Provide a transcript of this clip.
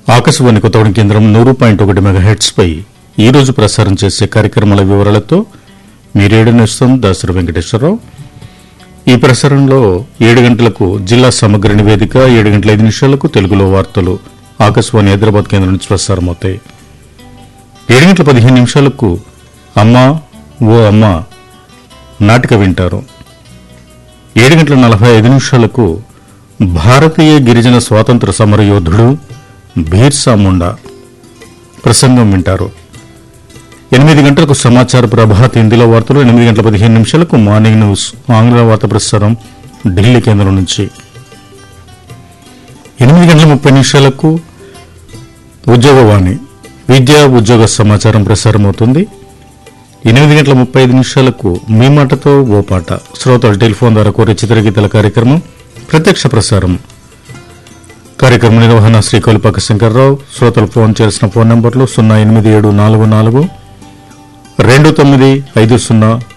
ఆకాశవాణి కొత్తగూడెం కేంద్రం నూరు పాయింట్ ఒకటి మెగాహెట్స్ పై ఈ రోజు ప్రసారం చేసే కార్యక్రమాల వివరాలతో మీరేడు నేస్తం దాసరి వెంకటేశ్వరరావు ఈ ప్రసారంలో ఏడు గంటలకు జిల్లా సమగ్ర నివేదిక ఏడు గంటల ఐదు నిమిషాలకు తెలుగులో వార్తలు ఆకాశవాణి హైదరాబాద్ కేంద్రం నుంచి ప్రసారమవుతాయి ఏడు గంటల పదిహేను నిమిషాలకు అమ్మా ఓ అమ్మ నాటిక వింటారు ఏడు గంటల నలభై ఐదు నిమిషాలకు భారతీయ గిరిజన స్వాతంత్ర సమర యోధుడు బీర్సా ముండా ప్రసంగం వింటారు ఎనిమిది గంటలకు సమాచార ప్రభాత్ హిందీలో వార్తలు ఎనిమిది గంటల పదిహేను నిమిషాలకు మార్నింగ్ న్యూస్ ఆంగ్ల వార్త ప్రసారం ఢిల్లీ కేంద్రం నుంచి ఎనిమిది గంటల ముప్పై నిమిషాలకు ఉద్యోగవాణి విద్యా ఉద్యోగ సమాచారం ప్రసారం అవుతుంది ఎనిమిది గంటల ముప్పై ఐదు నిమిషాలకు మీ మాటతో ఓ పాట శ్రోతలు టెలిఫోన్ ద్వారా కోరే చిత్రగీతల కార్యక్రమం ప్రత్యక్ష ప్రసారం కార్యక్రమ నిర్వహణ శ్రీ కొలిపాక శంకర్రావు శ్రోతలు ఫోన్ చేసిన ఫోన్ నంబర్లు సున్నా ఎనిమిది ఏడు నాలుగు నాలుగు రెండు తొమ్మిది ఐదు సున్నా